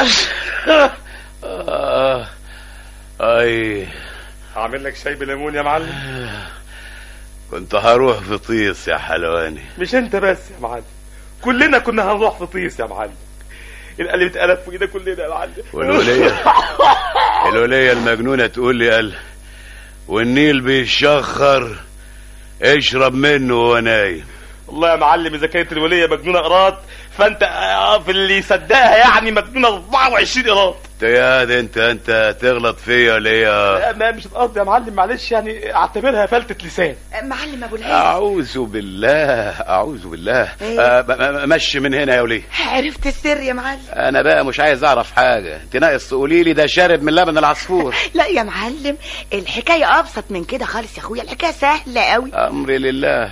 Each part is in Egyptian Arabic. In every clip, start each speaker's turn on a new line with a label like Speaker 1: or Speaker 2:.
Speaker 1: آه. اي
Speaker 2: هعمل لك شاي بليمون يا معلم
Speaker 1: كنت هروح في طيس يا حلواني
Speaker 2: مش انت بس يا معلم كلنا كنا هنروح في طيس يا معلم القلب اتقلب في ايدنا كلنا يا معلم
Speaker 1: والولية الولية المجنونة تقول لي قال والنيل بيشخر اشرب منه وهو نايم
Speaker 2: والله يا معلم اذا كانت الوليه مجنونه قراط فانت آه، في اللي يصدقها يعني مجنونه 24 قراط
Speaker 1: انت يا ده انت انت تغلط فيا ولا ايه
Speaker 2: لا، ما مش القصد يا معلم معلش يعني اعتبرها فلتة لسان
Speaker 3: معلم ابو الهيثم
Speaker 1: اعوذ بالله اعوذ بالله
Speaker 3: إيه؟
Speaker 1: آه ب- ب- مشي من هنا يا وليه
Speaker 3: عرفت السر يا معلم
Speaker 1: انا بقى مش عايز اعرف حاجه انت ناقص تقولي لي ده شارب من لبن العصفور
Speaker 3: لا يا معلم الحكايه ابسط من كده خالص يا اخويا الحكايه سهله قوي
Speaker 1: امري لله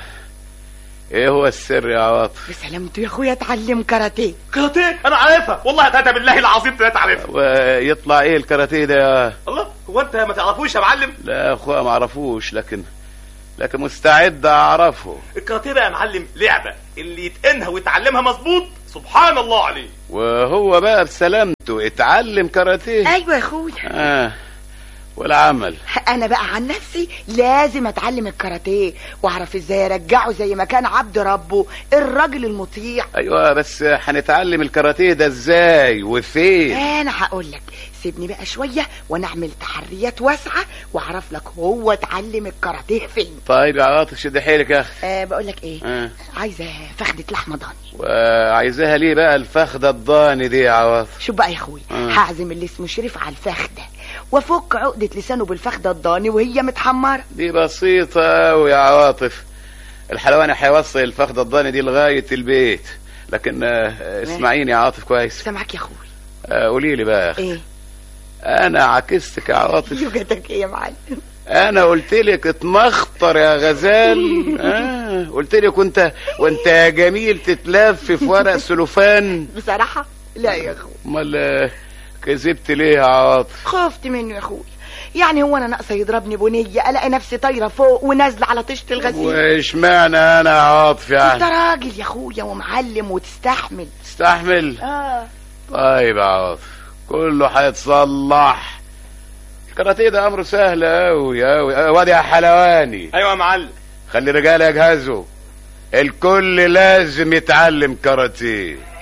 Speaker 1: ايه هو السر يا عواطف
Speaker 3: بسلامته يا اخويا اتعلم كاراتيه
Speaker 2: كاراتيه انا عارفها والله ثلاثه بالله العظيم ثلاثه عارفها
Speaker 1: ويطلع ايه الكاراتيه ده يا
Speaker 2: الله هو انت ما تعرفوش يا معلم
Speaker 1: لا يا اخويا ما اعرفوش لكن لكن مستعد اعرفه
Speaker 2: الكاراتيه ده يا معلم لعبه اللي يتقنها ويتعلمها مظبوط سبحان الله عليه
Speaker 1: وهو بقى بسلامته اتعلم كاراتيه
Speaker 3: ايوه يا اخويا
Speaker 1: اه والعمل
Speaker 3: انا بقى عن نفسي لازم اتعلم الكاراتيه واعرف ازاي ارجعه زي ما كان عبد ربه الراجل المطيع
Speaker 1: ايوه بس هنتعلم الكاراتيه ده ازاي وفين
Speaker 3: انا هقول لك سيبني بقى شويه وانا اعمل تحريات واسعه واعرف لك هو اتعلم الكاراتيه فين
Speaker 1: طيب يا عاطف شد حيلك يا اخي
Speaker 3: أه بقول لك ايه
Speaker 1: آه.
Speaker 3: عايزه فخده لحمه ضاني
Speaker 1: وعايزاها ليه بقى الفخده الضاني دي يا عواطف
Speaker 3: شوف بقى يا اخويا
Speaker 1: آه.
Speaker 3: هعزم اللي اسمه شريف على الفخده وافك عقده لسانه بالفخده الضاني وهي متحمره
Speaker 1: دي بسيطه أوي يا عواطف الحلواني هيوصل الفخده الضاني دي لغايه البيت لكن آه، اسمعيني يا عاطف كويس
Speaker 3: سامعك يا اخويا
Speaker 1: آه، قولي لي بقى يا اخي
Speaker 3: ايه
Speaker 1: انا عكستك يا عواطف
Speaker 3: لغتك ايه يا معلم
Speaker 1: انا قلت لك اتمخطر يا غزال آه قلت لك وانت وانت يا جميل تتلف في ورق سلوفان
Speaker 3: بصراحه لا يا اخويا
Speaker 1: امال آه، كذبت ليه يا عاطف
Speaker 3: خفت منه يا اخويا يعني هو انا ناقصه يضربني بنيه الاقي نفسي طايره فوق ونازله على طيشه الغسيل
Speaker 1: واشمعنى انا يا عاطف
Speaker 3: انت
Speaker 1: يعني
Speaker 3: راجل يا اخويا ومعلم وتستحمل
Speaker 1: تستحمل
Speaker 3: اه
Speaker 1: طيب يا عاطف كله هيتصلح الكاراتيه ده امره سهل اوي اوي وادي يا حلواني
Speaker 2: ايوه يا معلم
Speaker 1: خلي الرجال يجهزوا الكل لازم يتعلم كاراتيه